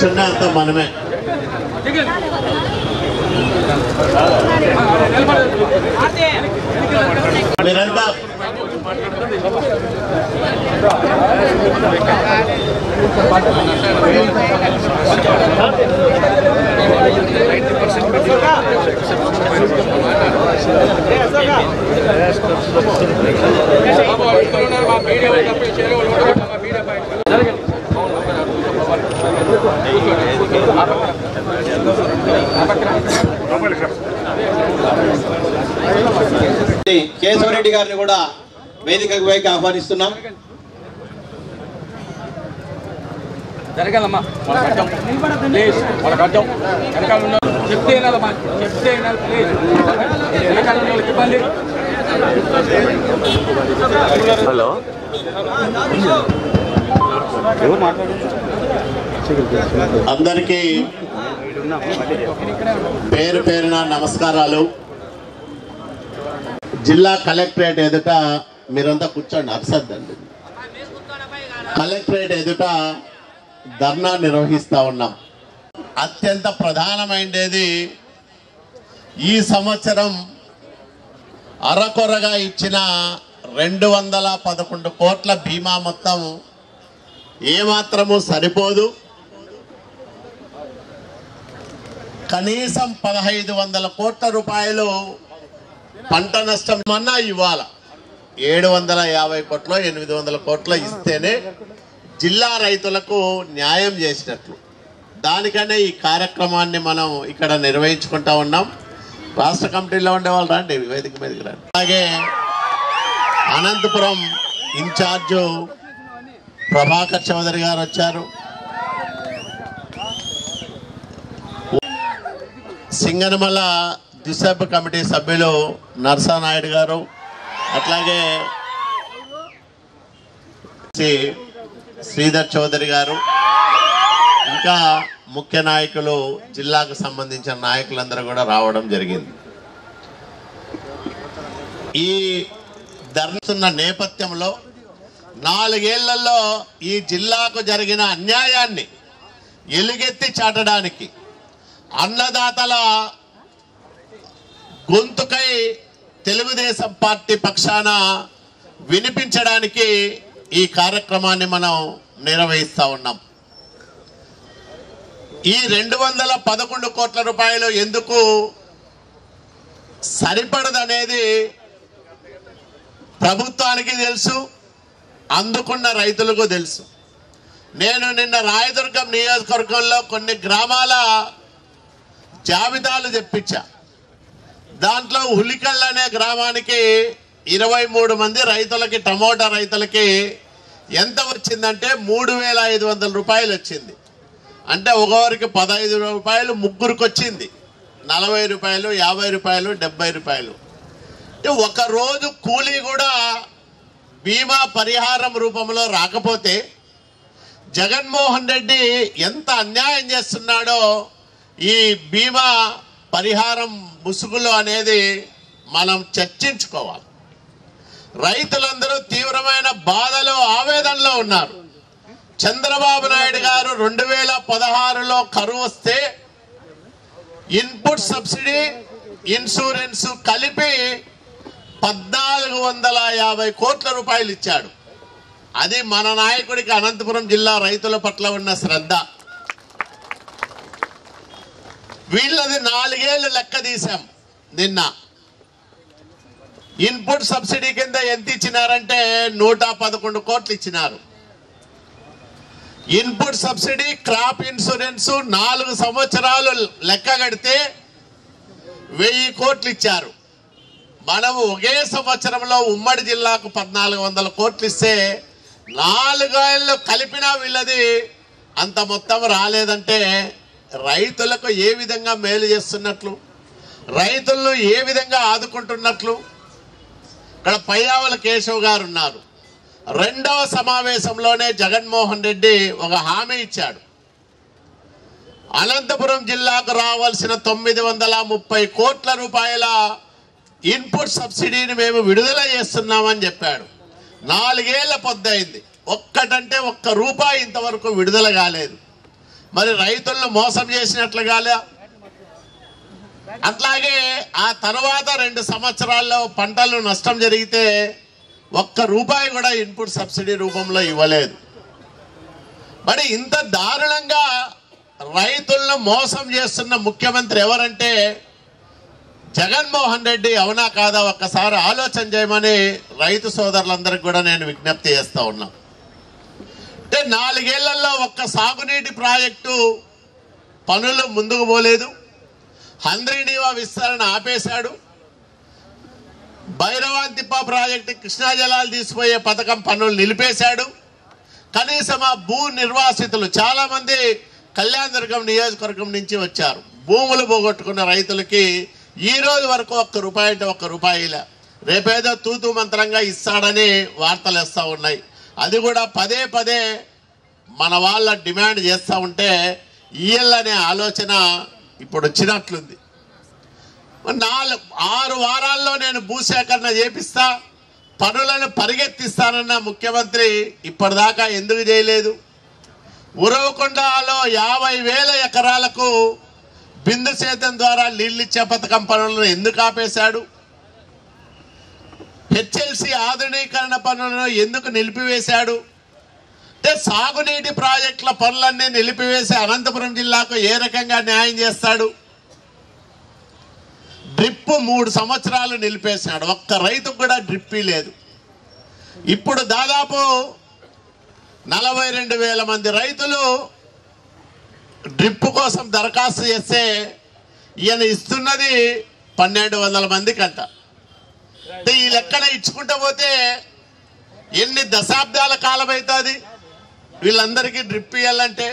కూర్చుంటే అంత మనమే మీరంతా కేశవరెడ్డి గారిని కూడా వేదికకు పైకి ఆహ్వానిస్తున్నాం జరగాలమ్మా వాళ్ళకి అడ్డం ప్లీజ్ వాళ్ళకి అడ్డం వెనకాల ఉన్న వాళ్ళు చెప్తే వినాలమ్మా చెప్తే వినాలి ప్లీజ్ వెనకాల ఉన్న వాళ్ళకి ఇబ్బంది హలో అందరికీ పేరు పేరున నమస్కారాలు జిల్లా కలెక్టరేట్ ఎదుట మీరంతా కూర్చోండి అర్సద్దండి కలెక్టరేట్ ఎదుట ధర్నా నిర్వహిస్తా ఉన్నాం అత్యంత ప్రధానమైనది ఈ సంవత్సరం అరకొరగా ఇచ్చిన రెండు వందల పదకొండు కోట్ల బీమా మొత్తం ఏమాత్రము సరిపోదు కనీసం పదహైదు వందల కోట్ల రూపాయలు పంట నష్టం అన్నా ఇవ్వాల ఏడు వందల యాభై కోట్లు ఎనిమిది వందల కోట్లు ఇస్తేనే జిల్లా రైతులకు న్యాయం చేసినట్లు దానికనే ఈ కార్యక్రమాన్ని మనం ఇక్కడ నిర్వహించుకుంటా ఉన్నాం రాష్ట్ర కమిటీలో ఉండే వాళ్ళు రండి వేదిక మీదకి రండి అలాగే అనంతపురం ఇన్ఛార్జు ప్రభాకర్ చౌదరి గారు వచ్చారు సింగనమల దిశబ్ కమిటీ సభ్యులు నర్సానాయుడు గారు అట్లాగే శ్రీ శ్రీధర్ చౌదరి గారు ఇంకా ముఖ్య నాయకులు జిల్లాకు సంబంధించిన నాయకులందరూ కూడా రావడం జరిగింది ఈ ధర్మస్తున్న నేపథ్యంలో నాలుగేళ్లలో ఈ జిల్లాకు జరిగిన అన్యాయాన్ని ఎలుగెత్తి చాటడానికి అన్నదాతల గొంతుకై తెలుగుదేశం పార్టీ పక్షాన వినిపించడానికి ఈ కార్యక్రమాన్ని మనం నిర్వహిస్తా ఉన్నాం ఈ రెండు వందల పదకొండు కోట్ల రూపాయలు ఎందుకు సరిపడదనేది ప్రభుత్వానికి తెలుసు అందుకున్న రైతులకు తెలుసు నేను నిన్న రాయదుర్గం నియోజకవర్గంలో కొన్ని గ్రామాల జాబితాలు తెప్పించా దాంట్లో హులికల్ అనే గ్రామానికి ఇరవై మూడు మంది రైతులకి టమోటా రైతులకి ఎంత వచ్చిందంటే మూడు వేల ఐదు వందల రూపాయలు వచ్చింది అంటే ఒకరికి పదహైదు రూపాయలు ముగ్గురికి వచ్చింది నలభై రూపాయలు యాభై రూపాయలు డెబ్బై రూపాయలు అంటే ఒక రోజు కూలీ కూడా బీమా పరిహారం రూపంలో రాకపోతే జగన్మోహన్ రెడ్డి ఎంత అన్యాయం చేస్తున్నాడో ఈ బీమా పరిహారం ముసుగులో అనేది మనం చర్చించుకోవాలి రైతులందరూ తీవ్రమైన బాధలో ఆవేదనలో ఉన్నారు చంద్రబాబు నాయుడు గారు రెండు వేల పదహారులో కరువు వస్తే ఇన్పుట్ సబ్సిడీ ఇన్సూరెన్స్ కలిపి పద్నాలుగు వందల యాభై కోట్ల రూపాయలు ఇచ్చాడు అది మన నాయకుడికి అనంతపురం జిల్లా రైతుల పట్ల ఉన్న శ్రద్ధ వీళ్ళది నాలుగేళ్లు లెక్క తీశాం నిన్న ఇన్పుట్ సబ్సిడీ కింద ఎంత ఇచ్చినారంటే నూట పదకొండు కోట్లు ఇచ్చినారు ఇన్పుట్ సబ్సిడీ క్రాప్ ఇన్సూరెన్స్ నాలుగు సంవత్సరాలు లెక్క కడితే వెయ్యి కోట్లు ఇచ్చారు మనము ఒకే సంవత్సరంలో ఉమ్మడి జిల్లాకు పద్నాలుగు వందల కోట్లు ఇస్తే నాలుగేళ్ళు కలిపినా వీళ్ళది అంత మొత్తం రాలేదంటే రైతులకు ఏ విధంగా మేలు చేస్తున్నట్లు రైతులను ఏ విధంగా ఆదుకుంటున్నట్లు ఇక్కడ పయ్యావుల కేశవ్ గారు ఉన్నారు రెండవ సమావేశంలోనే జగన్మోహన్ రెడ్డి ఒక హామీ ఇచ్చాడు అనంతపురం జిల్లాకు రావాల్సిన తొమ్మిది వందల ముప్పై కోట్ల రూపాయల ఇన్పుట్ సబ్సిడీని మేము విడుదల చేస్తున్నామని చెప్పాడు నాలుగేళ్ల పొద్దయింది ఒక్కటంటే ఒక్క రూపాయి ఇంతవరకు విడుదల కాలేదు మరి రైతులను మోసం చేసినట్లుగాలే అట్లాగే ఆ తర్వాత రెండు సంవత్సరాల్లో పంటలు నష్టం జరిగితే ఒక్క రూపాయి కూడా ఇన్పుట్ సబ్సిడీ రూపంలో ఇవ్వలేదు మరి ఇంత దారుణంగా రైతులను మోసం చేస్తున్న ముఖ్యమంత్రి ఎవరంటే జగన్మోహన్ రెడ్డి అవునా కాదా ఒక్కసారి ఆలోచన చేయమని రైతు సోదరులందరికీ కూడా నేను విజ్ఞప్తి చేస్తా ఉన్నా అంటే నాలుగేళ్లలో ఒక్క సాగునీటి ప్రాజెక్టు పనులు ముందుకు పోలేదు హంద్రీనీవా విస్తరణ ఆపేశాడు భైరవాంతిప్ప ప్రాజెక్టు కృష్ణా జలాలు తీసిపోయే పథకం పనులు నిలిపేశాడు కనీసం ఆ భూ నిర్వాసితులు చాలా మంది కళ్యాణదుర్గం నియోజకవర్గం నుంచి వచ్చారు భూములు పోగొట్టుకున్న రైతులకి ఈ రోజు వరకు ఒక్క రూపాయి అంటే ఒక్క రూపాయిలే రేపేదో తూతూ మంత్రంగా ఇస్తాడని వార్తలు వస్తూ ఉన్నాయి అది కూడా పదే పదే మన వాళ్ళ డిమాండ్ చేస్తూ ఉంటే ఇయ్యాలనే ఆలోచన ఇప్పుడు వచ్చినట్లుంది మరి నాలుగు ఆరు వారాల్లో నేను భూసేకరణ చేపిస్తా పనులను పరిగెత్తిస్తానన్న ముఖ్యమంత్రి ఇప్పటిదాకా ఎందుకు చేయలేదు ఉరవకొండలో యాభై వేల ఎకరాలకు బిందు సేద్యం ద్వారా నీళ్ళిచ్చే పథకం పనులను ఎందుకు ఆపేశాడు హెచ్ఎల్సి ఆధునీకరణ పనులను ఎందుకు నిలిపివేశాడు అంటే సాగునీటి ప్రాజెక్టుల పనులన్నీ నిలిపివేసి అనంతపురం జిల్లాకు ఏ రకంగా న్యాయం చేస్తాడు డ్రిప్ మూడు సంవత్సరాలు నిలిపేసినాడు ఒక్క రైతుకు కూడా డ్రిప్పి లేదు ఇప్పుడు దాదాపు నలభై రెండు వేల మంది రైతులు డ్రిప్ కోసం దరఖాస్తు చేస్తే ఈయన ఇస్తున్నది పన్నెండు వందల మందికి అంట అంటే ఈ లెక్కన ఇచ్చుకుంటూ పోతే ఎన్ని దశాబ్దాల కాలం అవుతుంది వీళ్ళందరికీ డ్రిప్ ఇవ్వాలంటే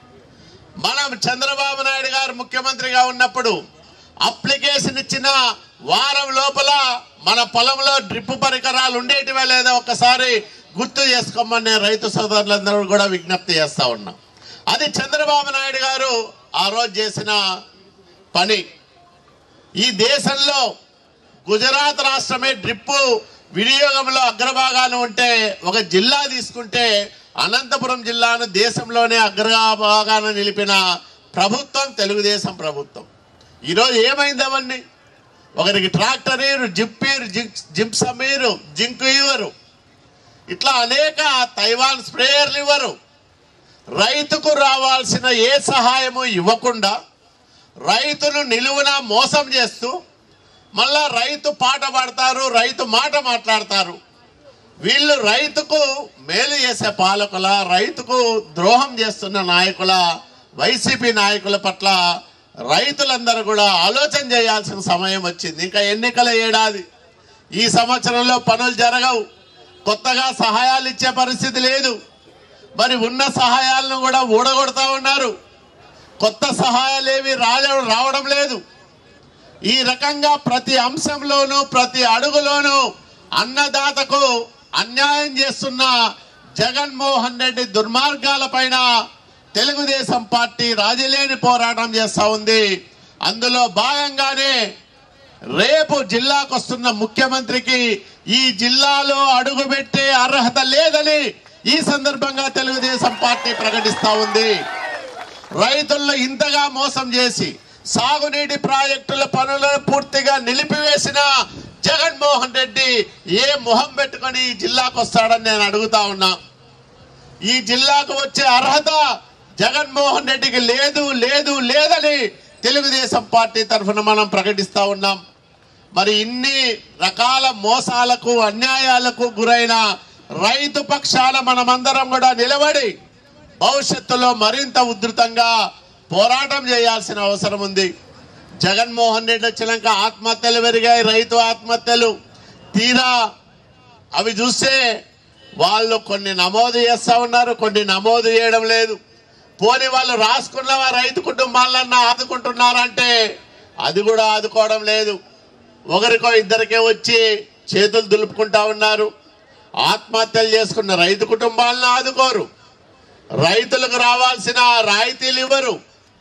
మనం చంద్రబాబు నాయుడు గారు ముఖ్యమంత్రిగా ఉన్నప్పుడు అప్లికేషన్ ఇచ్చిన వారం లోపల మన పొలంలో డ్రిప్ పరికరాలు ఉండేటివే లేదా ఒక్కసారి గుర్తు చేసుకోమని నేను రైతు సోదరులందరూ కూడా విజ్ఞప్తి చేస్తా ఉన్నాం అది చంద్రబాబు నాయుడు గారు ఆ రోజు చేసిన పని ఈ దేశంలో గుజరాత్ రాష్ట్రమే డ్రిప్పు వినియోగంలో అగ్రభాగాన ఉంటే ఒక జిల్లా తీసుకుంటే అనంతపురం జిల్లాను దేశంలోనే అగ్రభాగాన నిలిపిన ప్రభుత్వం తెలుగుదేశం ప్రభుత్వం ఈరోజు ఏమైంది అవన్నీ ఒకరికి ట్రాక్టర్ ఇవ్వరు జిప్పీరు జిప్సమ్ ఇవ్వరు జింక్ ఇవ్వరు ఇట్లా అనేక తైవాన్ స్ప్రేయర్లు ఇవ్వరు రైతుకు రావాల్సిన ఏ సహాయము ఇవ్వకుండా రైతును నిలువున మోసం చేస్తూ మళ్ళా రైతు పాట పాడతారు రైతు మాట మాట్లాడతారు వీళ్ళు రైతుకు మేలు చేసే పాలకుల రైతుకు ద్రోహం చేస్తున్న నాయకుల వైసీపీ నాయకుల పట్ల రైతులందరూ కూడా ఆలోచన చేయాల్సిన సమయం వచ్చింది ఇంకా ఎన్నికల ఏడాది ఈ సంవత్సరంలో పనులు జరగవు కొత్తగా సహాయాలు ఇచ్చే పరిస్థితి లేదు మరి ఉన్న సహాయాలను కూడా ఊడగొడతా ఉన్నారు కొత్త సహాయాలు ఏవి రావడం రావడం లేదు ఈ రకంగా ప్రతి అంశంలోనూ ప్రతి అడుగులోనూ అన్నదాతకు అన్యాయం చేస్తున్న జగన్మోహన్ రెడ్డి దుర్మార్గాల పైన తెలుగుదేశం పార్టీ రాజీలేని పోరాటం చేస్తా ఉంది అందులో భాగంగానే రేపు జిల్లాకు వస్తున్న ముఖ్యమంత్రికి ఈ జిల్లాలో అడుగుపెట్టే అర్హత లేదని ఈ సందర్భంగా తెలుగుదేశం పార్టీ ప్రకటిస్తా ఉంది రైతులను ఇంతగా మోసం చేసి సాగునీటి ప్రాజెక్టుల పనులను పూర్తిగా నిలిపివేసిన జగన్మోహన్ రెడ్డి ఏ మొహం పెట్టుకొని ఈ జిల్లాకు వస్తాడని నేను అడుగుతా ఉన్నా ఈ జిల్లాకు వచ్చే అర్హత జగన్మోహన్ రెడ్డికి లేదు లేదు లేదని తెలుగుదేశం పార్టీ తరఫున మనం ప్రకటిస్తా ఉన్నాం మరి ఇన్ని రకాల మోసాలకు అన్యాయాలకు గురైన రైతు పక్షాన మనమందరం కూడా నిలబడి భవిష్యత్తులో మరింత ఉధృతంగా పోరాటం చేయాల్సిన అవసరం ఉంది జగన్మోహన్ రెడ్డి వచ్చినాక ఆత్మహత్యలు పెరిగాయి రైతు ఆత్మహత్యలు తీరా అవి చూస్తే వాళ్ళు కొన్ని నమోదు చేస్తా ఉన్నారు కొన్ని నమోదు చేయడం లేదు పోని వాళ్ళు రాసుకున్న రైతు కుటుంబాలన్నా ఆదుకుంటున్నారంటే అది కూడా ఆదుకోవడం లేదు ఒకరికో ఇద్దరికే వచ్చి చేతులు దులుపుకుంటా ఉన్నారు ఆత్మహత్యలు చేసుకున్న రైతు కుటుంబాలను ఆదుకోరు రైతులకు రావాల్సిన రాయితీలు ఇవ్వరు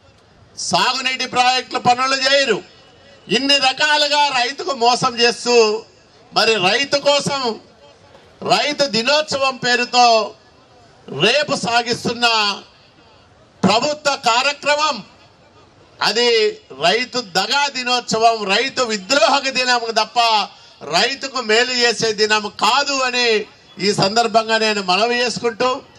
సాగునీటి ప్రాజెక్టుల పనులు చేయరు ఇన్ని రకాలుగా రైతుకు మోసం చేస్తూ మరి రైతు కోసం రైతు దినోత్సవం పేరుతో రేపు సాగిస్తున్న ప్రభుత్వ కార్యక్రమం అది రైతు దగా దినోత్సవం రైతు విద్రోహక దినం తప్ప రైతుకు మేలు చేసే దినం కాదు అని ఈ సందర్భంగా నేను మనవి చేసుకుంటూ